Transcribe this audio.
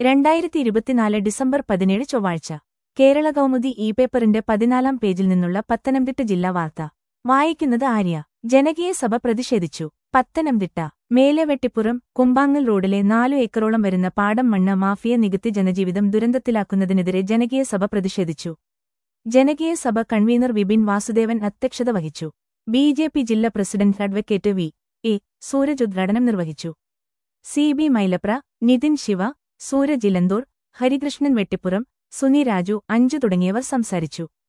രണ്ടായിരത്തി ഇരുപത്തിനാല് ഡിസംബർ പതിനേഴ് ചൊവ്വാഴ്ച കേരള കൗമുദി ഇ പേപ്പറിന്റെ പതിനാലാം പേജിൽ നിന്നുള്ള പത്തനംതിട്ട ജില്ലാ വാർത്ത വായിക്കുന്നത് ആര്യ ജനകീയ സഭ പ്രതിഷേധിച്ചു പത്തനംതിട്ട മേലെവെട്ടിപ്പുറം കുമ്പാങ്ങൽ റോഡിലെ നാലു ഏക്കറോളം വരുന്ന പാടം മണ്ണ് മാഫിയ നികത്തി ജനജീവിതം ദുരന്തത്തിലാക്കുന്നതിനെതിരെ ജനകീയ സഭ പ്രതിഷേധിച്ചു ജനകീയ സഭ കൺവീനർ വിപിൻ വാസുദേവൻ അധ്യക്ഷത വഹിച്ചു ബി ജെ പി ജില്ലാ president advocate V A Suraj ഉദ്ഘാടനം നിർവഹിച്ചു സി ബി മൈലപ്ര നിതിൻ ശിവ സൂരജ് ഇലന്തൂർ ഹരികൃഷ്ണൻ വെട്ടിപ്പുറം സുനി രാജു അഞ്ചു തുടങ്ങിയവർ സംസാരിച്ചു